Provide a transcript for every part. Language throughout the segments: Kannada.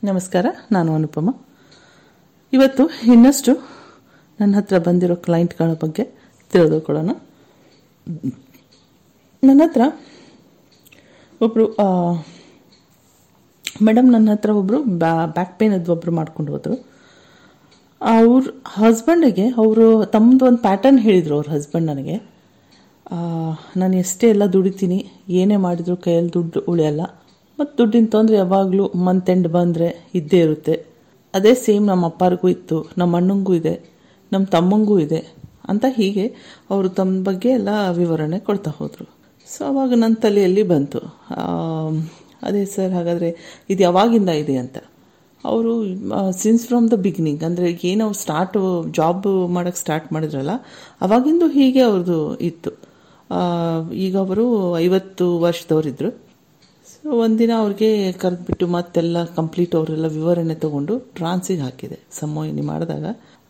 ನಮಸ್ಕಾರ ನಾನು ಅನುಪಮ ಇವತ್ತು ಇನ್ನಷ್ಟು ನನ್ನ ಹತ್ರ ಬಂದಿರೋ ಕ್ಲೈಂಟ್ಗಳ ಬಗ್ಗೆ ತಿಳಿದುಕೊಳ್ಳೋಣ ನನ್ನ ಹತ್ರ ಒಬ್ಬರು ಮೇಡಮ್ ನನ್ನ ಹತ್ರ ಒಬ್ಬರು ಬ್ಯಾಕ್ ಪೇನದ್ದು ಒಬ್ಬರು ಮಾಡ್ಕೊಂಡು ಹೋದರು ಅವ್ರ ಹಸ್ಬೆಂಡಿಗೆ ಅವರು ತಮ್ಮದು ಒಂದು ಪ್ಯಾಟರ್ನ್ ಹೇಳಿದರು ಅವ್ರ ಹಸ್ಬೆಂಡ್ ನನಗೆ ಆ, ನಾನು ಎಷ್ಟೇ ಎಲ್ಲ ದುಡಿತೀನಿ ಏನೇ ಮಾಡಿದ್ರು ಕೈಯಲ್ಲಿ ದುಡ್ಡು ಉಳಿಯಲ್ಲ ಮತ್ತು ದುಡ್ಡಿನ ತೊಂದರೆ ಯಾವಾಗಲೂ ಮಂತ್ ಎಂಡ್ ಬಂದರೆ ಇದ್ದೇ ಇರುತ್ತೆ ಅದೇ ಸೇಮ್ ನಮ್ಮ ಅಪ್ಪರಿಗೂ ಇತ್ತು ನಮ್ಮ ಅಣ್ಣಂಗೂ ಇದೆ ನಮ್ಮ ತಮ್ಮಂಗೂ ಇದೆ ಅಂತ ಹೀಗೆ ಅವರು ತಮ್ಮ ಬಗ್ಗೆ ಎಲ್ಲ ವಿವರಣೆ ಕೊಡ್ತಾ ಹೋದರು ಸೊ ಅವಾಗ ನನ್ನ ತಲೆಯಲ್ಲಿ ಬಂತು ಆ, ಅದೇ ಸರ್ ಹಾಗಾದರೆ ಇದು ಯಾವಾಗಿಂದ ಇದೆ ಅಂತ ಅವರು ಸಿನ್ಸ್ ಫ್ರಮ್ ದ ಬಿಗಿನಿಂಗ್ ಅಂದರೆ ಏನು ಅವ್ರು ಸ್ಟಾರ್ಟ್ ಜಾಬ್ ಮಾಡೋಕ್ಕೆ ಸ್ಟಾರ್ಟ್ ಮಾಡಿದ್ರಲ್ಲ ಅವಾಗಿಂದು ಹೀಗೆ ಅವ್ರದ್ದು ಇತ್ತು ಆ, ಈಗ ಅವರು ಐವತ್ತು ವರ್ಷದವರಿದ್ದರು ಸೊ ಒಂದಿನ ಅವ್ರಿಗೆ ಕರೆದ್ಬಿಟ್ಟು ಮತ್ತೆಲ್ಲ ಕಂಪ್ಲೀಟ್ ಅವರೆಲ್ಲ ವಿವರಣೆ ತಗೊಂಡು ಟ್ರಾನ್ಸಿಗೆ ಹಾಕಿದೆ ಸಮೋಹಿನಿ ಮಾಡಿದಾಗ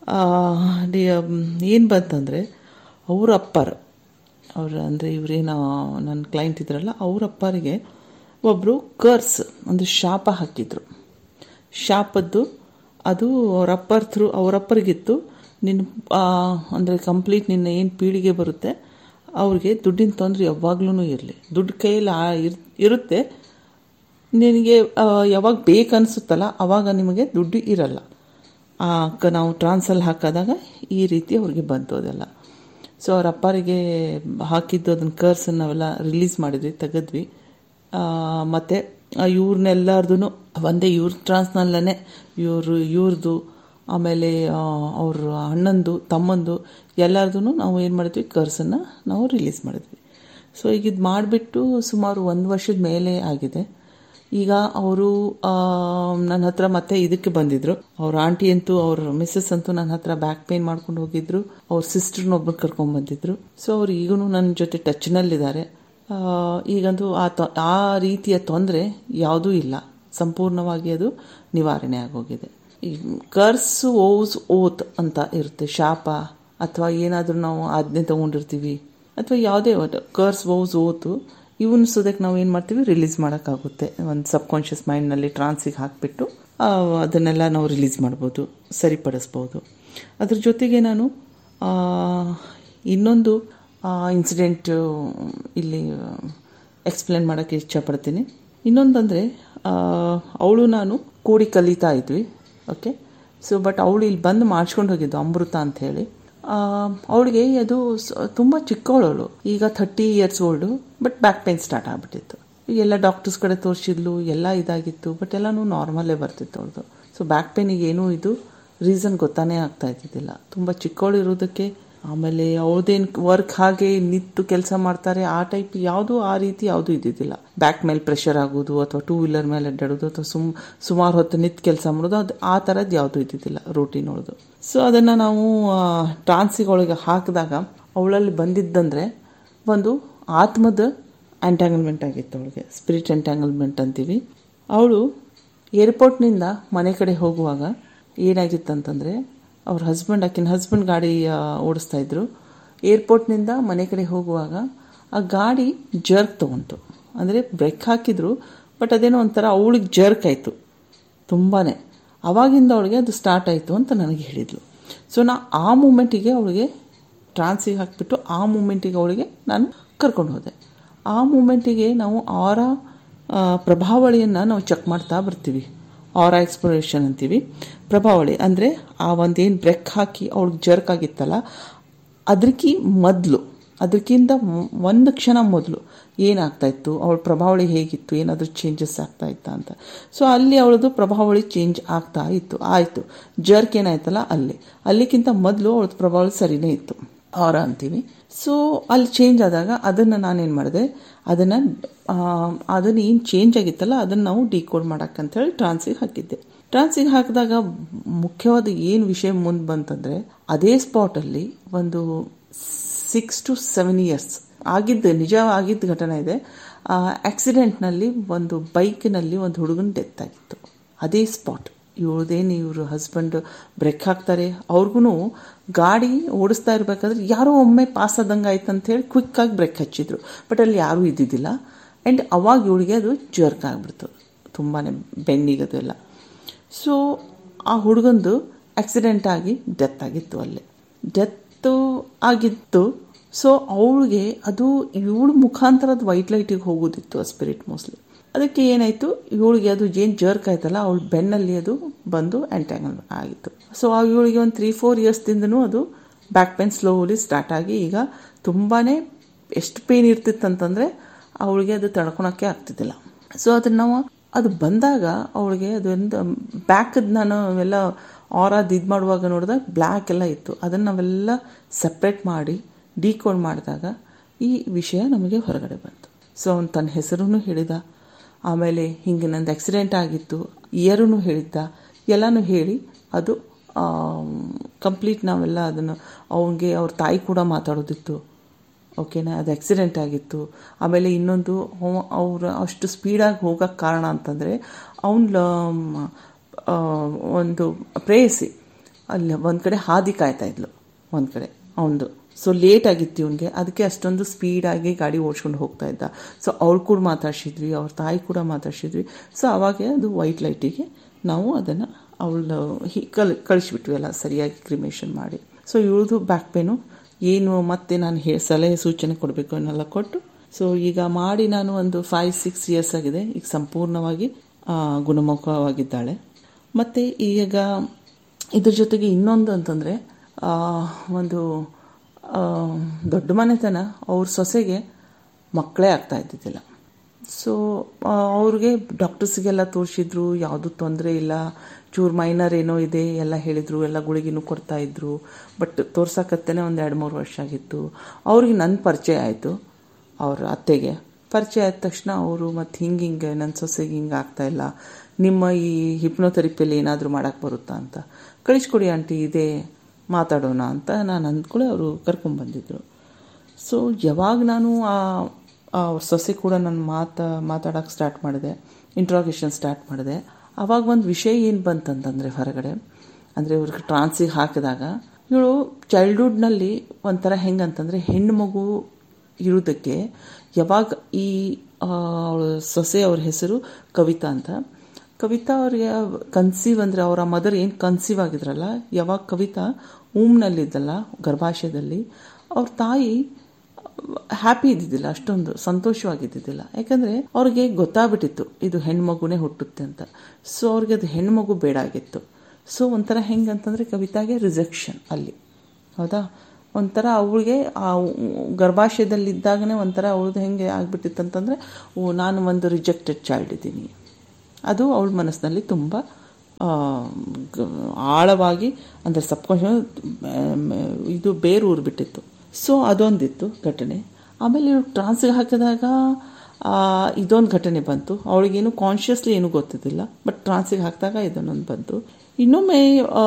ಏನು ಬಂತಂದರೆ ಅವ್ರ ಅಪ್ಪರ ಅವ್ರ ಅಂದರೆ ಇವರೇನೋ ನನ್ನ ಕ್ಲೈಂಟ್ ಇದ್ರಲ್ಲ ಅವ್ರ ಅಪ್ಪರಿಗೆ ಒಬ್ಬರು ಕರ್ಸ್ ಅಂದರೆ ಶಾಪ ಹಾಕಿದ್ರು ಶಾಪದ್ದು ಅದು ಅವ್ರ ಅಪ್ಪರ ಥ್ರೂ ಅವ್ರ ಅಪ್ಪರಿಗಿತ್ತು ನಿನ್ನ ಅಂದರೆ ಕಂಪ್ಲೀಟ್ ನಿನ್ನ ಏನು ಪೀಳಿಗೆ ಬರುತ್ತೆ ಅವ್ರಿಗೆ ದುಡ್ಡಿನ ತೊಂದರೆ ಯಾವಾಗ್ಲೂ ಇರಲಿ ದುಡ್ಡು ಕೈಯಲ್ಲಿ ಆ ಇರ್ ಇರುತ್ತೆ ನಿನಗೆ ಆ, ಯಾವಾಗ ಬೇಕನ್ಸುತ್ತಲ್ಲ ಅವಾಗ ನಿಮಗೆ ದುಡ್ಡು ಇರಲ್ಲ ಆ, ಕ- ನಾವು ಟ್ರಾನ್ಸಲ್ಲಿ ಹಾಕಿದಾಗ ಈ ರೀತಿ ಅವ್ರಿಗೆ ಬಂತು ಅದೆಲ್ಲ ಸೊ ಅವ್ರ ಅಪ್ಪರಿಗೆ ಹಾಕಿದ್ದು ಅದನ್ನ ಕರ್ಸನ್ನು ನಾವೆಲ್ಲ ರಿಲೀಸ್ ಮಾಡಿದ್ವಿ ತೆಗೆದ್ವಿ ಆ, ಮತ್ತೆ ಇವ್ರನ್ನೆಲ್ಲರದು ಒಂದೇ ಇವ್ರ ಟ್ರಾನ್ಸ್ನಲ್ಲೇ ಇವರು ಇವ್ರದ್ದು ಆಮೇಲೆ ಆ, ಅವ್ರ ಅಣ್ಣಂದು ತಮ್ಮಂದು ಎಲ್ಲರದು ನಾವು ಏನು ಮಾಡಿದ್ವಿ ಕರ್ಸನ್ನು ನಾವು ರಿಲೀಸ್ ಮಾಡಿದ್ವಿ ಸೊ ಈಗ ಇದು ಮಾಡಿಬಿಟ್ಟು ಸುಮಾರು ಒಂದು ವರ್ಷದ ಮೇಲೆ ಆಗಿದೆ ಈಗ ಅವರು ನನ್ನ ಹತ್ರ ಮತ್ತೆ ಇದಕ್ಕೆ ಬಂದಿದ್ರು ಅವ್ರ ಆಂಟಿ ಅಂತೂ ಅವ್ರ ಮಿಸ್ಸಸ್ ಅಂತೂ ನನ್ನ ಹತ್ರ ಬ್ಯಾಕ್ ಪೇನ್ ಮಾಡ್ಕೊಂಡು ಹೋಗಿದ್ರು ಅವ್ರ ಸಿಸ್ಟರ್ನೊಬ್ಬರು ಕರ್ಕೊಂಡ್ ಬಂದಿದ್ರು ಸೊ ಅವ್ರು ಈಗೂ ನನ್ನ ಜೊತೆ ಟಚ್ನಲ್ಲಿದ್ದಾರೆ ಆ, ಈಗಂತೂ ಆ ತೊ ಆ ರೀತಿಯ ತೊಂದರೆ ಯಾವುದೂ ಇಲ್ಲ ಸಂಪೂರ್ಣವಾಗಿ ಅದು ನಿವಾರಣೆ ಆಗೋಗಿದೆ ಈ ಕರ್ಸ್ ಓಸ್ ಓತ್ ಅಂತ ಇರುತ್ತೆ ಶಾಪ ಅಥವಾ ಏನಾದರೂ ನಾವು ಆಜ್ಞೆ ತಗೊಂಡಿರ್ತೀವಿ ಅಥವಾ ಯಾವುದೇ ಕರ್ಸ್ ಓಸ್ ಓತು ಇವನ್ ಸುದಕ್ಕೆ ನಾವು ಏನು ಮಾಡ್ತೀವಿ ರಿಲೀಸ್ ಮಾಡೋಕ್ಕಾಗುತ್ತೆ ಒಂದು ಸಬ್ ಕಾನ್ಷಿಯಸ್ ಮೈಂಡ್ನಲ್ಲಿ ಟ್ರಾನ್ಸಿಗೆ ಹಾಕಿಬಿಟ್ಟು ಅದನ್ನೆಲ್ಲ ನಾವು ರಿಲೀಸ್ ಮಾಡ್ಬೋದು ಸರಿಪಡಿಸ್ಬೋದು ಅದ್ರ ಜೊತೆಗೆ ನಾನು ಆ, ಇನ್ನೊಂದು ಇನ್ಸಿಡೆಂಟ್ ಇಲ್ಲಿ ಎಕ್ಸ್ಪ್ಲೇನ್ ಮಾಡೋಕ್ಕೆ ಇಷ್ಟಪಡ್ತೀನಿ ಇನ್ನೊಂದಂದರೆ ಅವಳು ನಾನು ಕೂಡಿ ಕಲಿತಾ ಇದ್ವಿ ಓಕೆ ಸೊ ಬಟ್ ಅವಳು ಇಲ್ಲಿ ಬಂದು ಮಾಡಿಸ್ಕೊಂಡು ಹೋಗಿದ್ದು ಅಮೃತ ಅಂತ ಹೇಳಿ ಅವಳಿಗೆ ಅದು ತುಂಬ ಚಿಕ್ಕವಳವಳು ಈಗ thirty years old but back pain start ಆಗಿಬಿಟ್ಟಿತ್ತು ಎಲ್ಲ ಡಾಕ್ಟರ್ಸ್ ಕಡೆ ತೋರಿಸಿದ್ಲು ಎಲ್ಲ ಇದಾಗಿತ್ತು ಬಟ್ ಎಲ್ಲನೂ ನಾರ್ಮಲ್ಲೇ ಬರ್ತಿತ್ತು ಅವ್ರದ್ದು ಸೊ ಬ್ಯಾಕ್ ಪೇನಿಗೆ ಏನೂ ಇದು ರೀಸನ್ ಗೊತ್ತಾನೇ ಆಗ್ತಾ ಇದ್ದಿದ್ದಿಲ್ಲ ತುಂಬ ಚಿಕ್ಕವಳು ಇರೋದಕ್ಕೆ ಆಮೇಲೆ ಅವ್ರದ್ದೇನು ವರ್ಕ್ ಹಾಗೆ ನಿಂತು ಕೆಲಸ ಮಾಡ್ತಾರೆ ಆ ಟೈಪ್ ಯಾವುದು ಆ ರೀತಿ ಯಾವುದು ಇದ್ದಿದ್ದಿಲ್ಲ ಬ್ಯಾಕ್ ಮೇಲೆ ಪ್ರೆಷರ್ ಆಗೋದು ಅಥವಾ ಟೂ ವೀಲರ್ ಮೇಲೆ ಅಡ್ಡಾಡೋದು ಅಥವಾ ಸುಮ್ ಸುಮಾರು ಹೊತ್ತು ನಿಂತು ಕೆಲಸ ಮಾಡೋದು ಅದು ಆ ಥರದ್ದು ಯಾವುದು ಇದ್ದಿದ್ದಿಲ್ಲ ರೂಟೀನ್ ಒಳದು ಸೊ ಅದನ್ನು ನಾವು ಟ್ರಾನ್ಸಿಗೊಳಗೆ ಹಾಕಿದಾಗ ಅವಳಲ್ಲಿ ಬಂದಿದ್ದಂದರೆ ಒಂದು ಆತ್ಮದ ಎಂಟ್ಯಾಂಗಲ್ಮೆಂಟ್ ಆಗಿತ್ತು ಅವಳಿಗೆ ಸ್ಪಿರಿಟ್ ಎಂಟ್ಯಾಂಗಲ್ಮೆಂಟ್ ಅಂತೀವಿ ಅವಳು ಏರ್ಪೋರ್ಟ್ನಿಂದ ಮನೆ ಕಡೆ ಹೋಗುವಾಗ ಏನಾಗಿತ್ತು ಅಂತಂದರೆ ಅವ್ರ ಹಸ್ಬೆಂಡ್ ಆಕಿನ ಹಸ್ಬೆಂಡ್ ಗಾಡಿ ಆ, ಓಡಿಸ್ತಾ ಇದ್ರು ಏರ್ಪೋರ್ಟ್ನಿಂದ ಮನೆ ಕಡೆ ಹೋಗುವಾಗ ಆ ಗಾಡಿ ಜರ್ಕ್ ತೊಗೊಂತು ಅಂದರೆ ಬ್ರೇಕ್ ಹಾಕಿದ್ರು ಬಟ್ ಅದೇನೋ ಒಂಥರ ಅವಳಿಗೆ ಜರ್ಕ್ ಆಯಿತು ತುಂಬಾ ಅವಾಗಿಂದ ಅವಳಿಗೆ ಅದು ಸ್ಟಾರ್ಟ್ ಆಯಿತು ಅಂತ ನನಗೆ ಹೇಳಿದ್ಲು ಸೊ ನಾ ಆ ಮೂಮೆಂಟಿಗೆ ಅವಳಿಗೆ ಟ್ರಾನ್ಸಿಗೆ ಹಾಕಿಬಿಟ್ಟು ಆ ಮೂಮೆಂಟಿಗೆ ಅವಳಿಗೆ ನಾನು ಕರ್ಕೊಂಡು ಹೋದೆ ಆ ಮೂಮೆಂಟಿಗೆ ನಾವು ಆರ ಪ್ರಭಾವಳಿಯನ್ನು ನಾವು ಚೆಕ್ ಮಾಡ್ತಾ ಬರ್ತೀವಿ ಆರ ಎಕ್ಸ್ಪ್ಲೋರೇಷನ್ ಅಂತೀವಿ ಪ್ರಭಾವಳಿ ಅಂದರೆ ಆ ಒಂದೇನು ಬ್ರೆಕ್ ಹಾಕಿ ಅವಳಿಗೆ ಜರ್ಕ್ ಆಗಿತ್ತಲ್ಲ ಅದಕ್ಕೆ ಮೊದಲು ಅದಕ್ಕಿಂತ ಮ್- ಒಂದು ಕ್ಷಣ ಮೊದಲು ಏನಾಗ್ತಾ ಇತ್ತು ಅವಳ ಪ್ರಭಾವಳಿ ಹೇಗಿತ್ತು ಏನಾದರೂ ಚೇಂಜಸ್ ಆಗ್ತಾ ಇತ್ತಾ ಅಂತ ಸೊ ಅಲ್ಲಿ ಅವಳದು ಪ್ರಭಾವಳಿ ಚೇಂಜ್ ಆಗ್ತಾ ಇತ್ತು ಆಯಿತು ಜರ್ಕ್ ಏನಾಯ್ತಲ್ಲ ಅಲ್ಲಿ ಅಲ್ಲಿಗಿಂತ ಮೊದಲು ಅವಳದು ಪ್ರಭಾವಳಿ ಸರಿನೇ ಇತ್ತು ಆರ ಅಂತೀವಿ ಸೊ ಅಲ್ಲಿ ಚೇಂಜ್ ಆದಾಗ ಅದನ್ನು ನಾನೇನು ಮಾಡಿದೆ ಅದನ್ನು ಅದನ್ನು ಏನು ಚೇಂಜ್ ಆಗಿತ್ತಲ್ಲ ಅದನ್ನು ನಾವು ಡಿಕೋಡ್ ಮಾಡೋಕ್ಕಂತೇಳಿ ಟ್ರಾನ್ಸಿಗೆ ಹಾಕಿದ್ದೆ ಟ್ರಾನ್ಸಿಗೆ ಹಾಕಿದಾಗ ಮುಖ್ಯವಾದ ಏನು ವಿಷಯ ಮುಂದೆ ಬಂತಂದರೆ ಅದೇ ಸ್ಪಾಟಲ್ಲಿ ಒಂದು ಸಿಕ್ಸ್ ಟು ಸೆವೆನ್ ಇಯರ್ಸ್ ಆಗಿದ್ದು ನಿಜ ಆಗಿದ್ದ ಘಟನೆ ಇದೆ ಆಕ್ಸಿಡೆಂಟ್ನಲ್ಲಿ ಒಂದು ಬೈಕ್ನಲ್ಲಿ ಒಂದು ಹುಡುಗನ ಡೆತ್ ಆಗಿತ್ತು ಅದೇ ಸ್ಪಾಟ್ ಇವ್ರದೇನು ಇವರು ಹಸ್ಬೆಂಡ್ ಬ್ರೇಕ್ ಹಾಕ್ತಾರೆ ಅವ್ರಿಗೂ ಗಾಡಿ ಓಡಿಸ್ತಾ ಇರಬೇಕಾದ್ರೆ ಯಾರೋ ಒಮ್ಮೆ ಪಾಸ್ ಆದಂಗೆ ಆಯ್ತು ಅಂತ ಹೇಳಿ ಕ್ವಿಕ್ಕಾಗಿ ಬ್ರೇಕ್ ಹಚ್ಚಿದ್ರು ಬಟ್ ಅಲ್ಲಿ ಯಾರೂ ಇದ್ದಿದ್ದಿಲ್ಲ ಆ್ಯಂಡ್ ಅವಾಗ ಇವಳಿಗೆ ಅದು ಜರ್ಕ್ ಆಗಿಬಿಡ್ತು ತುಂಬಾ ಬೆನ್ನಿಗದು ಎಲ್ಲ ಸೊ ಆ ಹುಡುಗಂದು ಆಕ್ಸಿಡೆಂಟ್ ಆಗಿ ಡೆತ್ ಆಗಿತ್ತು ಅಲ್ಲೇ ಡೆತ್ತು ಆಗಿತ್ತು ಸೊ ಅವಳಿಗೆ ಅದು ಇವಳು ಮುಖಾಂತರದ ವೈಟ್ ಲೈಟಿಗೆ ಹೋಗೋದಿತ್ತು ಆ ಸ್ಪಿರಿಟ್ ಮೋಸ್ಟ್ಲಿ ಅದಕ್ಕೆ ಏನಾಯಿತು ಇವಳಿಗೆ ಅದು ಏನು ಜರ್ಕ್ ಆಯ್ತಲ್ಲ ಅವಳ ಬೆನ್ನಲ್ಲಿ ಅದು ಬಂದು ಎಂಟ್ಯಾಂಗಲ್ ಆಗಿತ್ತು ಸೊ ಇವಳಿಗೆ ಒಂದು ತ್ರೀ ಫೋರ್ ಇಯರ್ಸ್ದಿಂದನೂ ಅದು ಬ್ಯಾಕ್ ಪೇನ್ ಸ್ಲೋಲಿ ಸ್ಟಾರ್ಟ್ ಆಗಿ ಈಗ ತುಂಬಾ ಎಷ್ಟು ಪೇನ್ ಇರ್ತಿತ್ತಂತಂದರೆ ಅವಳಿಗೆ ಅದು ತಡ್ಕೊಳಕ್ಕೆ ಆಗ್ತಿದ್ದಿಲ್ಲ ಸೊ ಅದನ್ನ ನಾವು ಅದು ಬಂದಾಗ ಅವಳಿಗೆ ಅದೊಂದು ಬ್ಯಾಕದ್ ನಾನು ಎಲ್ಲ ಆರಾದ್ ಇದು ಮಾಡುವಾಗ ನೋಡಿದಾಗ ಬ್ಲ್ಯಾಕ್ ಎಲ್ಲ ಇತ್ತು ಅದನ್ನು ನಾವೆಲ್ಲ ಸಪ್ರೇಟ್ ಮಾಡಿ ಡಿಕೋಡ್ ಮಾಡಿದಾಗ ಈ ವಿಷಯ ನಮಗೆ ಹೊರಗಡೆ ಬಂತು ಸೊ ಅವನು ತನ್ನ ಹೆಸರೂ ಹೇಳಿದ ಆಮೇಲೆ ಹಿಂಗೆ ನಂದು ಆಕ್ಸಿಡೆಂಟ್ ಆಗಿತ್ತು ಇಯರೂ ಹೇಳಿದ್ದ ಎಲ್ಲನೂ ಹೇಳಿ ಅದು ಕಂಪ್ಲೀಟ್ ನಾವೆಲ್ಲ ಅದನ್ನು ಅವನಿಗೆ ಅವ್ರ ತಾಯಿ ಕೂಡ ಮಾತಾಡೋದಿತ್ತು ಓಕೆನಾ ಅದು ಆಕ್ಸಿಡೆಂಟ್ ಆಗಿತ್ತು ಆಮೇಲೆ ಇನ್ನೊಂದು ಅವರು ಅಷ್ಟು ಸ್ಪೀಡಾಗಿ ಹೋಗೋಕ್ಕೆ ಕಾರಣ ಅಂತಂದರೆ ಅವನ ಒಂದು ಪ್ರೇಯಸಿ ಅಲ್ಲಿ ಒಂದು ಕಡೆ ಹಾದಿ ಕಾಯ್ತಾ ಇದ್ಲು ಒಂದು ಕಡೆ ಅವನದು ಸೊ ಲೇಟ್ ಆಗಿತ್ತು ಇವನಿಗೆ ಅದಕ್ಕೆ ಅಷ್ಟೊಂದು ಸ್ಪೀಡಾಗಿ ಗಾಡಿ ಓಡಿಸ್ಕೊಂಡು ಹೋಗ್ತಾ ಇದ್ದ ಸೊ ಅವ್ರು ಕೂಡ ಮಾತಾಡ್ಸಿದ್ವಿ ಅವ್ರ ತಾಯಿ ಕೂಡ ಮಾತಾಡ್ಸಿದ್ವಿ ಸೊ ಅವಾಗ ಅದು ವೈಟ್ ಲೈಟಿಗೆ ನಾವು ಅದನ್ನು ಅವಳು ಹಿ ಕಲ್ ಕಳಿಸ್ಬಿಟ್ವಿ ಎಲ್ಲ ಸರಿಯಾಗಿ ಕ್ರಿಮೇಷನ್ ಮಾಡಿ ಸೊ ಇವಳದು ಬ್ಯಾಕ್ ಪೇನು ಏನು ಮತ್ತೆ ನಾನು ಹೇ ಸಲಹೆ ಸೂಚನೆ ಕೊಡಬೇಕು ಅನ್ನೆಲ್ಲ ಕೊಟ್ಟು ಸೊ ಈಗ ಮಾಡಿ ನಾನು ಒಂದು ಫೈವ್ ಸಿಕ್ಸ್ ಇಯರ್ಸ್ ಆಗಿದೆ ಈಗ ಸಂಪೂರ್ಣವಾಗಿ ಗುಣಮುಖವಾಗಿದ್ದಾಳೆ ಮತ್ತು ಈಗ ಇದ್ರ ಜೊತೆಗೆ ಇನ್ನೊಂದು ಅಂತಂದರೆ ಒಂದು ದೊಡ್ಡ ಮನೆತನ ಅವ್ರ ಸೊಸೆಗೆ ಮಕ್ಕಳೇ ಆಗ್ತಾ ಇದ್ದಿದ್ದಿಲ್ಲ ಸೊ ಅವ್ರಿಗೆ ಡಾಕ್ಟರ್ಸಿಗೆಲ್ಲ ತೋರಿಸಿದ್ರು ಯಾವುದೂ ತೊಂದರೆ ಇಲ್ಲ ಚೂರು ಮೈನರ್ ಏನೋ ಇದೆ ಎಲ್ಲ ಹೇಳಿದರು ಎಲ್ಲ ಗುಳಿಗಿನೂ ಕೊಡ್ತಾ ಇದ್ರು ಬಟ್ ತೋರ್ಸಕತ್ತೇನೆ ಒಂದು ಎರಡು ಮೂರು ವರ್ಷ ಆಗಿತ್ತು ಅವ್ರಿಗೆ ನನ್ನ ಪರಿಚಯ ಆಯಿತು ಅವ್ರ ಅತ್ತೆಗೆ ಪರಿಚಯ ಆದ ತಕ್ಷಣ ಅವರು ಮತ್ತು ಹಿಂಗೆ ಹಿಂಗೆ ನನ್ನ ಸೊಸೆಗೆ ಹಿಂಗೆ ಆಗ್ತಾಯಿಲ್ಲ ನಿಮ್ಮ ಈ ಹಿಪ್ನೋಥೆರಪಿಯಲ್ಲಿ ಏನಾದರೂ ಮಾಡೋಕ್ಕೆ ಬರುತ್ತಾ ಅಂತ ಕಳಿಸ್ಕೊಡಿ ಆಂಟಿ ಇದೆ ಮಾತಾಡೋಣ ಅಂತ ನಾನು ಅಂದ್ಕೊಳ್ಳಿ ಅವರು ಕರ್ಕೊಂಡ್ಬಂದಿದ್ರು ಸೊ ಯಾವಾಗ ನಾನು ಆ ಅವ್ರ ಸೊಸೆ ಕೂಡ ನಾನು ಮಾತಾ ಮಾತಾಡೋಕ್ಕೆ ಸ್ಟಾರ್ಟ್ ಮಾಡಿದೆ ಇಂಟ್ರಾಗೇಷನ್ ಸ್ಟಾರ್ಟ್ ಮಾಡಿದೆ ಆವಾಗ ಒಂದು ವಿಷಯ ಏನು ಬಂತಂತಂದರೆ ಹೊರಗಡೆ ಅಂದರೆ ಇವ್ರಿಗೆ ಟ್ರಾನ್ಸಿಗೆ ಹಾಕಿದಾಗ ಇವಳು ಚೈಲ್ಡ್ಹುಡ್ನಲ್ಲಿ ಒಂಥರ ಹೆಂಗಂತಂದರೆ ಹೆಣ್ಣು ಮಗು ಇರೋದಕ್ಕೆ ಯಾವಾಗ ಈ ಅವಳ ಸೊಸೆ ಅವ್ರ ಹೆಸರು ಕವಿತಾ ಅಂತ ಕವಿತಾ ಅವ್ರಿಗೆ ಕನ್ಸೀವ್ ಅಂದರೆ ಅವರ ಮದರ್ ಏನು ಕನ್ಸೀವ್ ಆಗಿದ್ರಲ್ಲ ಯಾವಾಗ ಕವಿತಾ ಊಮ್ನಲ್ಲಿದ್ದಲ್ಲ ಗರ್ಭಾಶಯದಲ್ಲಿ ಅವ್ರ ತಾಯಿ ಹ್ಯಾಪಿ ಇದ್ದಿದ್ದಿಲ್ಲ ಅಷ್ಟೊಂದು ಸಂತೋಷವಾಗಿದ್ದಿದ್ದಿಲ್ಲ ಯಾಕಂದರೆ ಅವ್ರಿಗೆ ಗೊತ್ತಾಗ್ಬಿಟ್ಟಿತ್ತು ಇದು ಹೆಣ್ಮಗುನೇ ಹುಟ್ಟುತ್ತೆ ಅಂತ ಸೊ ಅವ್ರಿಗೆ ಅದು ಹೆಣ್ಮಗು ಬೇಡ ಆಗಿತ್ತು ಸೊ ಒಂಥರ ಹೆಂಗಂತಂದರೆ ಕವಿತಾಗೆ ರಿಜೆಕ್ಷನ್ ಅಲ್ಲಿ ಹೌದಾ ಒಂಥರ ಅವಳಿಗೆ ಆ ಗರ್ಭಾಶಯದಲ್ಲಿದ್ದಾಗನೇ ಒಂಥರ ಅವಳದು ಹೆಂಗೆ ಆಗ್ಬಿಟ್ಟಿತ್ತು ಅಂತಂದರೆ ಓ ನಾನು ಒಂದು ರಿಜೆಕ್ಟೆಡ್ ಚೈಲ್ಡ್ ಇದ್ದೀನಿ ಅದು ಅವಳ ಮನಸ್ಸಿನಲ್ಲಿ ತುಂಬ ಆಳವಾಗಿ ಅಂದರೆ ಸಬ್ಕಾನ್ಷಿಯಸ್ ಇದು ಬೇರು ಊರಿಬಿಟ್ಟಿತ್ತು ಸೊ ಅದೊಂದಿತ್ತು ಘಟನೆ ಆಮೇಲೆ ಇವ್ರು ಟ್ರಾನ್ಸ್ಗೆ ಹಾಕಿದಾಗ ಇದೊಂದು ಘಟನೆ ಬಂತು ಅವಳಿಗೇನು ಕಾನ್ಷಿಯಸ್ಲಿ ಏನೂ ಗೊತ್ತಿದ್ದಿಲ್ಲ ಬಟ್ ಟ್ರಾನ್ಸಿಗೆ ಹಾಕಿದಾಗ ಇದನ್ನೊಂದು ಬಂತು ಇನ್ನೊಮ್ಮೆ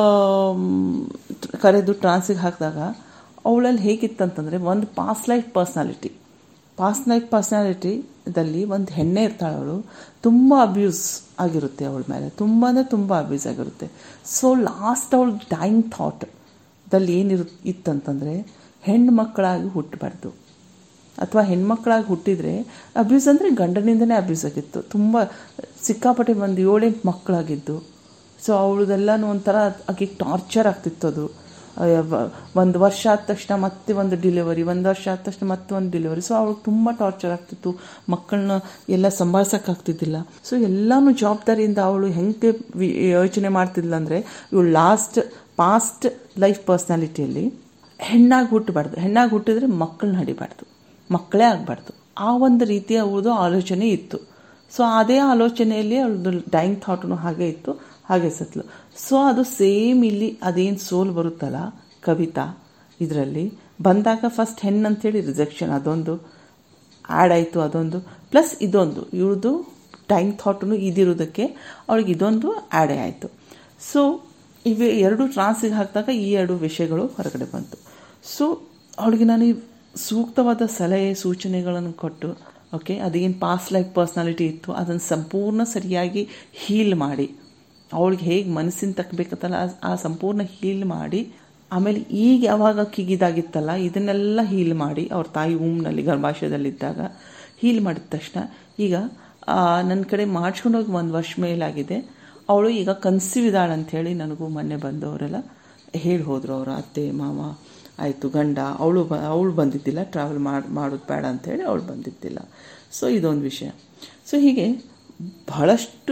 ಕರೆದು ಟ್ರಾನ್ಸಿಗೆ ಹಾಕಿದಾಗ ಅವಳಲ್ಲಿ ಹೇಗಿತ್ತಂತಂದರೆ ಒಂದು past life personality past life ಪರ್ಸ್ನಾಲಿಟಿದಲ್ಲಿ ಒಂದು ಹೆಣ್ಣೆ ಇರ್ತಾಳೆ ಅವಳು ತುಂಬ ಅಬ್ಯೂಸ್ ಆಗಿರುತ್ತೆ ಅವಳ ಮೇಲೆ ತುಂಬ ಅಂದರೆ ತುಂಬ ಅಬ್ಯೂಸ್ ಆಗಿರುತ್ತೆ ಸೊ ಲಾಸ್ಟ್ ಅವಳು ಡೈಯಿಂಗ್ ಥಾಟ್ದಲ್ಲಿ ಏನಿರು ಇತ್ತಂತಂದರೆ ಹೆಣ್ಣು ಮಕ್ಕಳಾಗಿ ಹುಟ್ಟಬಾರ್ದು ಅಥವಾ ಹೆಣ್ಮಕ್ಳಾಗಿ ಹುಟ್ಟಿದರೆ ಅಬ್ಯೂಸ್ ಅಂದರೆ ಗಂಡನಿಂದನೇ ಅಬ್ಯೂಸ್ ಆಗಿತ್ತು ತುಂಬ ಸಿಕ್ಕಾಪಟ್ಟೆ ಒಂದು ಏಳೆಂಟು ಮಕ್ಕಳಾಗಿದ್ದು ಸೊ ಅವಳದೆಲ್ಲನೂ ಒಂಥರ ಆಕೆಗೆ ಟಾರ್ಚರ್ ಆಗ್ತಿತ್ತು ಅದು ಒಂದು ವರ್ಷ ಆದ ತಕ್ಷಣ ಮತ್ತೆ ಒಂದು ಡಿಲಿವರಿ ಒಂದು ವರ್ಷ ಆದ ತಕ್ಷಣ ಮತ್ತೆ ಒಂದು ಡಿಲಿವರಿ ಸೊ ಅವಳಿಗೆ ತುಂಬ ಟಾರ್ಚರ್ ಆಗ್ತಿತ್ತು ಮಕ್ಕಳನ್ನ ಎಲ್ಲ ಸಂಭಾಳಿಸೋಕ್ಕಾಗ್ತಿದ್ದಿಲ್ಲ ಸೊ ಎಲ್ಲನೂ ಜವಾಬ್ದಾರಿಯಿಂದ ಅವಳು ಹೆಂಗೆ ಯೋಚನೆ ಮಾಡ್ತಿದ್ಲ ಅಂದರೆ ಇವಳು ಲಾಸ್ಟ್ ಪಾಸ್ಟ್ ಲೈಫ್ ಪರ್ಸ್ನಾಲಿಟಿಯಲ್ಲಿ ಹೆಣ್ಣಾಗಿ ಹುಟ್ಟಬಾರ್ದು ಹೆಣ್ಣಾಗಿ ಹುಟ್ಟಿದ್ರೆ ಮಕ್ಕಳನ್ನ ಹಡಿಬಾರ್ದು ಮಕ್ಕಳೇ ಆಗಬಾರ್ದು ಆ ಒಂದು ರೀತಿಯ ಅವಳದು ಆಲೋಚನೆ ಇತ್ತು ಸೊ ಅದೇ ಆಲೋಚನೆಯಲ್ಲಿ ಅವಳದು ಡೈಯಿಂಗ್ ಥಾಟ್ನು ಹಾಗೆ ಇತ್ತು ಹಾಗೆ ಸತ್ಲು ಸೊ ಅದು ಸೇಮ್ ಇಲ್ಲಿ ಅದೇನು ಸೋಲ್ ಬರುತ್ತಲ್ಲ ಕವಿತಾ ಇದರಲ್ಲಿ ಬಂದಾಗ ಫಸ್ಟ್ ಹೆಣ್ಣು ಅಂತೇಳಿ ರಿಜೆಕ್ಷನ್ ಅದೊಂದು ಆ್ಯಡ್ ಆಯಿತು ಅದೊಂದು ಪ್ಲಸ್ ಇದೊಂದು ಇವ್ರದ್ದು ಡೈಯಿಂಗ್ ಥಾಟ್ನು ಇದಿರೋದಕ್ಕೆ ಅವಳಿಗೆ ಇದೊಂದು ಆ್ಯಡೇ ಆಯಿತು ಸೊ ಇವೆ ಎರಡು ಟ್ರಾನ್ಸಿಗೆ ಹಾಕಿದಾಗ ಈ ಎರಡು ವಿಷಯಗಳು ಹೊರಗಡೆ ಬಂತು ಸೊ ಅವಳಿಗೆ ನಾನು ಸೂಕ್ತವಾದ ಸಲಹೆ ಸೂಚನೆಗಳನ್ನು ಕೊಟ್ಟು ಓಕೆ ಅದೇನು ಪಾಸ್ ಲೈಫ್ ಪರ್ಸ್ನಾಲಿಟಿ ಇತ್ತು ಅದನ್ನು ಸಂಪೂರ್ಣ ಸರಿಯಾಗಿ ಹೀಲ್ ಮಾಡಿ ಅವಳಿಗೆ ಹೇಗೆ ಮನಸ್ಸಿನ ತಕ್ಕಬೇಕತ್ತಲ್ಲ ಆ ಸಂಪೂರ್ಣ ಹೀಲ್ ಮಾಡಿ ಆಮೇಲೆ ಈಗ ಯಾವಾಗ ಕಿಗಿದಾಗಿತ್ತಲ್ಲ ಇದನ್ನೆಲ್ಲ ಹೀಲ್ ಮಾಡಿ ಅವ್ರ ತಾಯಿ ಊಮ್ನಲ್ಲಿ ಗರ್ಭಾಶಯದಲ್ಲಿದ್ದಾಗ ಹೀಲ್ ಮಾಡಿದ ತಕ್ಷಣ ಈಗ ನನ್ನ ಕಡೆ ಮಾಡಿಸ್ಕೊಂಡೋಗಿ ಒಂದು ವರ್ಷ ಮೇಲಾಗಿದೆ ಅವಳು ಈಗ ಕನ್ಸೀವ್ ಇದ್ದಾಳೆ ಅಂಥೇಳಿ ನನಗೂ ಮೊನ್ನೆ ಬಂದವರೆಲ್ಲ ಹೇಳಿ ಹೋದರು ಅವರ ಅತ್ತೆ ಮಾವ ಆಯಿತು ಗಂಡ ಅವಳು ಬ ಅವಳು ಬಂದಿದ್ದಿಲ್ಲ ಟ್ರಾವೆಲ್ ಮಾಡಿ ಮಾಡೋದು ಬೇಡ ಅಂಥೇಳಿ ಅವಳು ಬಂದಿದ್ದಿಲ್ಲ ಸೊ ಇದೊಂದು ವಿಷಯ ಸೊ ಹೀಗೆ ಬಹಳಷ್ಟು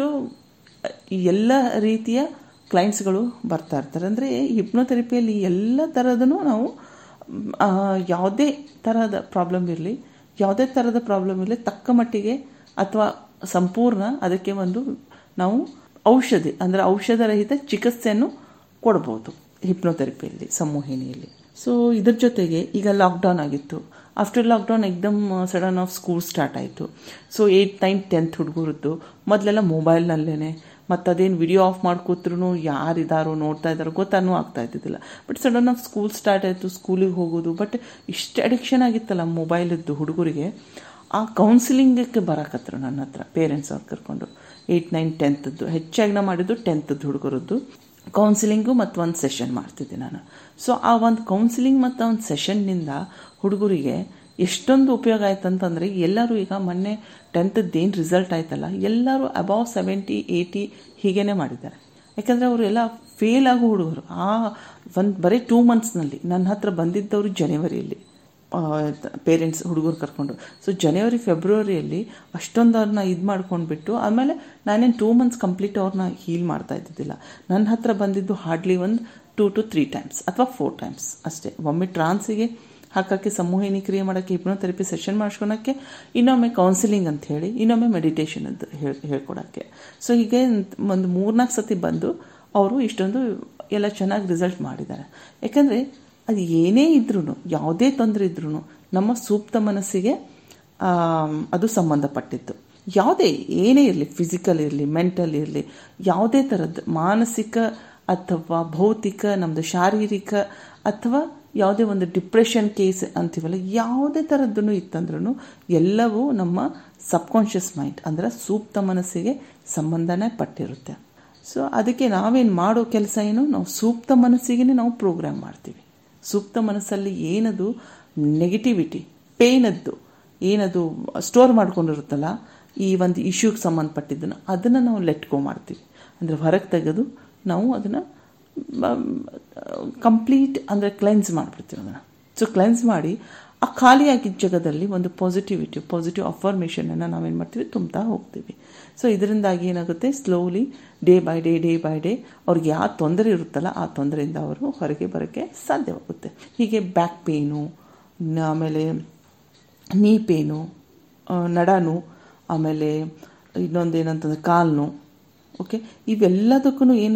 ಎಲ್ಲ ರೀತಿಯ ಕ್ಲೈಂಟ್ಸ್ಗಳು ಬರ್ತಾ ಇರ್ತಾರೆ ಅಂದರೆ ಹಿಪ್ನೋಥೆರಪಿಯಲ್ಲಿ ಎಲ್ಲ ಥರದೂ ನಾವು ಆ, ಯಾವುದೇ ಥರದ ಪ್ರಾಬ್ಲಮ್ ಇರಲಿ ಯಾವುದೇ ಥರದ ಪ್ರಾಬ್ಲಮ್ ಇರಲಿ ತಕ್ಕ ಮಟ್ಟಿಗೆ ಅಥವಾ ಸಂಪೂರ್ಣ ಅದಕ್ಕೆ ಒಂದು ನಾವು ಔಷಧಿ ಅಂದರೆ ಔಷಧರಹಿತ ಚಿಕಿತ್ಸೆಯನ್ನು ಕೊಡ್ಬೋದು ಹಿಪ್ನೋಥೆರಪಿಯಲ್ಲಿ ಸಂಮೋಹಿನಿಯಲ್ಲಿ ಸೊ ಇದ್ರ ಜೊತೆಗೆ ಈಗ ಲಾಕ್ಡೌನ್ ಆಗಿತ್ತು ಆಫ್ಟರ್ ಲಾಕ್ಡೌನ್ ಎಕ್ದಮ್ ಸಡನ್ ಆಫ್ ಸ್ಕೂಲ್ ಸ್ಟಾರ್ಟ್ ಆಯಿತು ಸೊ ಏಯ್ಟ್ ನೈನ್ ಟೆಂತ್ ಹುಡುಗರದ್ದು ಮೊದಲೆಲ್ಲ ಮೊಬೈಲ್ನಲ್ಲೇ ಮತ್ತು ಅದೇನು ವಿಡಿಯೋ ಆಫ್ ಮಾಡ್ಕೋತ್ರು ಯಾರಿದ್ದಾರೋ ನೋಡ್ತಾ ಇದ್ದಾರೋ ಗೊತ್ತಾನೂ ಆಗ್ತಾ ಇದ್ದಿದ್ದಿಲ್ಲ but sudden of school start ಆಯಿತು ಸ್ಕೂಲಿಗೆ ಹೋಗೋದು ಬಟ್ ಇಷ್ಟು ಅಡಿಕ್ಷನ್ ಆಗಿತ್ತಲ್ಲ ಮೊಬೈಲದ್ದು ಹುಡುಗರಿಗೆ ಆ ಕೌನ್ಸಿಲಿಂಗಕ್ಕೆ ಬರಾಕತ್ರು ನನ್ನ ಹತ್ರ ಪೇರೆಂಟ್ಸ್ ಅವ್ರು ಕರ್ಕೊಂಡು ಏಯ್ಟ್ ನೈನ್ ಟೆಂತದ್ದು ಹೆಚ್ಚಾಗಿ ನಾ ಮಾಡಿದ್ದು ಟೆಂತದ್ದು ಹುಡುಗರದ್ದು ಕೌನ್ಸಿಲಿಂಗು ಮತ್ತು ಒಂದು ಸೆಷನ್ ಮಾಡ್ತಿದ್ದೆ ನಾನು ಸೊ ಆ ಒಂದು ಕೌನ್ಸಿಲಿಂಗ್ ಮತ್ತು ಒಂದು ಸೆಷನ್ನಿಂದ ಹುಡುಗರಿಗೆ ಎಷ್ಟೊಂದು ಉಪಯೋಗ ಆಯ್ತು ಅಂತಂದರೆ ಎಲ್ಲರೂ ಈಗ ಮೊನ್ನೆ ಟೆಂತದ್ದು ಏನು ರಿಸಲ್ಟ್ ಆಯ್ತಲ್ಲ ಎಲ್ಲರೂ ಅಬೌವ್ ಸೆವೆಂಟಿ ಏಯ್ಟಿ ಹೀಗೇನೆ ಮಾಡಿದ್ದಾರೆ ಯಾಕಂದರೆ ಅವರು ಎಲ್ಲ ಫೇಲ್ ಆಗೋ ಹುಡುಗರು ಆ ಒಂದು ಬರೀ ಟೂ ಮಂತ್ಸ್ನಲ್ಲಿ ನನ್ನ ಹತ್ರ ಬಂದಿದ್ದವರು ಜನವರಿಯಲ್ಲಿ ಪೇರೆಂಟ್ಸ್ ಹುಡುಗರು ಕರ್ಕೊಂಡು ಸೊ ಜನವರಿ ಫೆಬ್ರವರಿಯಲ್ಲಿ ಅಷ್ಟೊಂದು ಅವ್ರನ್ನ ಇದು ಮಾಡ್ಕೊಂಡ್ಬಿಟ್ಟು ಆಮೇಲೆ ನಾನೇನು ಟೂ ಮಂತ್ಸ್ ಕಂಪ್ಲೀಟ್ ಅವ್ರನ್ನ ಹೀಲ್ ಮಾಡ್ತಾ ಇದ್ದಿದ್ದಿಲ್ಲ ನನ್ನ ಹತ್ರ ಬಂದಿದ್ದು ಹಾರ್ಡ್ಲಿ ಒಂದು ಟೂ ಟು ತ್ರೀ ಟೈಮ್ಸ್ ಅಥವಾ ಫೋರ್ ಟೈಮ್ಸ್ ಅಷ್ಟೇ ಒಮ್ಮೆ ಟ್ರಾನ್ಸಿಗೆ ಹಾಕೋಕ್ಕೆ ಸಮೂಹಿನಿ ಕ್ರಿಯೆ ಮಾಡೋಕ್ಕೆ ಹಿಪ್ನೋಥೆರಪಿ ಸೆಷನ್ ಮಾಡ್ಕೊಳಕ್ಕೆ ಇನ್ನೊಮ್ಮೆ ಕೌನ್ಸಿಲಿಂಗ್ ಅಂತ ಹೇಳಿ ಇನ್ನೊಮ್ಮೆ ಮೆಡಿಟೇಷನ್ ಅಂತ ಹೇಳಿ ಹೇಳ್ಕೊಡೋಕ್ಕೆ ಸೊ ಹೀಗೆ ಒಂದು ಮೂರ್ನಾಲ್ಕು ಸತಿ ಬಂದು ಅವರು ಇಷ್ಟೊಂದು ಎಲ್ಲ ಚೆನ್ನಾಗಿ ರಿಸಲ್ಟ್ ಮಾಡಿದ್ದಾರೆ ಯಾಕಂದರೆ ಅದು ಏನೇ ಇದ್ರೂ ಯಾವುದೇ ತೊಂದರೆ ಇದ್ರೂ ನಮ್ಮ ಸೂಕ್ತ ಮನಸ್ಸಿಗೆ ಆಮ್, ಅದು ಸಂಬಂಧಪಟ್ಟಿತ್ತು ಯಾವುದೇ ಏನೇ ಇರಲಿ ಫಿಸಿಕಲ್ ಇರಲಿ ಮೆಂಟಲ್ ಇರಲಿ ಯಾವುದೇ ಥರದ್ದು ಮಾನಸಿಕ ಅಥವಾ ಭೌತಿಕ ನಮ್ಮದು ಶಾರೀರಿಕ ಅಥವಾ ಯಾವುದೇ ಒಂದು ಡಿಪ್ರೆಷನ್ ಕೇಸ್ ಅಂತೀವಲ್ಲ ಯಾವುದೇ ಥರದ್ದೂ ಇತ್ತಂದ್ರೂ ಎಲ್ಲವೂ ನಮ್ಮ ಸಬ್ಕಾನ್ಷಿಯಸ್ ಮೈಂಡ್ ಅಂದರೆ ಸೂಕ್ತ ಮನಸ್ಸಿಗೆ ಸಂಬಂಧನೇ ಪಟ್ಟಿರುತ್ತೆ ಸೊ ಅದಕ್ಕೆ ನಾವೇನು ಮಾಡೋ ಕೆಲಸ ಏನು ನಾವು ಸೂಕ್ತ ಮನಸ್ಸಿಗೆ ನಾವು ಪ್ರೋಗ್ರಾಮ್ ಮಾಡ್ತೀವಿ ಸೂಕ್ತ ಮನಸ್ಸಲ್ಲಿ ಏನದು ನೆಗೆಟಿವಿಟಿ ಪೇನದ್ದು ಏನದು ಸ್ಟೋರ್ ಮಾಡ್ಕೊಂಡಿರುತ್ತಲ್ಲ ಈ ಒಂದು ಇಶ್ಯೂಗೆ ಸಂಬಂಧಪಟ್ಟಿದ್ದನ್ನು ಅದನ್ನು ನಾವು ಲೆಟ್ಕೋ ಮಾಡ್ತೀವಿ ಅಂದರೆ ಹೊರಗೆ ತೆಗೆದು ನಾವು ಅದನ್ನು ಕಂಪ್ಲೀಟ್ ಅಂದರೆ ಕ್ಲೆನ್ಸ್ ಮಾಡಿಬಿಡ್ತೀವಿ ಅದನ್ನು ಸೊ ಕ್ಲೆನ್ಸ್ ಮಾಡಿ ಆ ಖಾಲಿಯಾಗಿದ್ದ ಜಾಗದಲ್ಲಿ ಒಂದು ಪಾಸಿಟಿವಿಟಿ ಪಾಸಿಟಿವ್ ಅಫರ್ಮೇಷನನ್ನು ನಾವೇನು ಮಾಡ್ತೀವಿ ತುಂಬ್ತಾ ಹೋಗ್ತೀವಿ ಸೊ ಇದರಿಂದಾಗಿ ಏನಾಗುತ್ತೆ slowly day by day day by day ಅವ್ರಿಗೆ ಯಾವ ತೊಂದರೆ ಇರುತ್ತಲ್ಲ ಆ ತೊಂದರೆಯಿಂದ ಅವರು ಹೊರಗೆ ಬರೋಕ್ಕೆ ಸಾಧ್ಯವಾಗುತ್ತೆ ಹೀಗೆ ಬ್ಯಾಕ್ ಪೇನು ಆಮೇಲೆ ನೀ ಪೇನು ನಡಾನು ಆಮೇಲೆ ಇನ್ನೊಂದು ಏನಂತಂದ್ರೆ ಕಾಲು ನೋವು ಓಕೆ ಇವೆಲ್ಲದಕ್ಕೂ ಏನು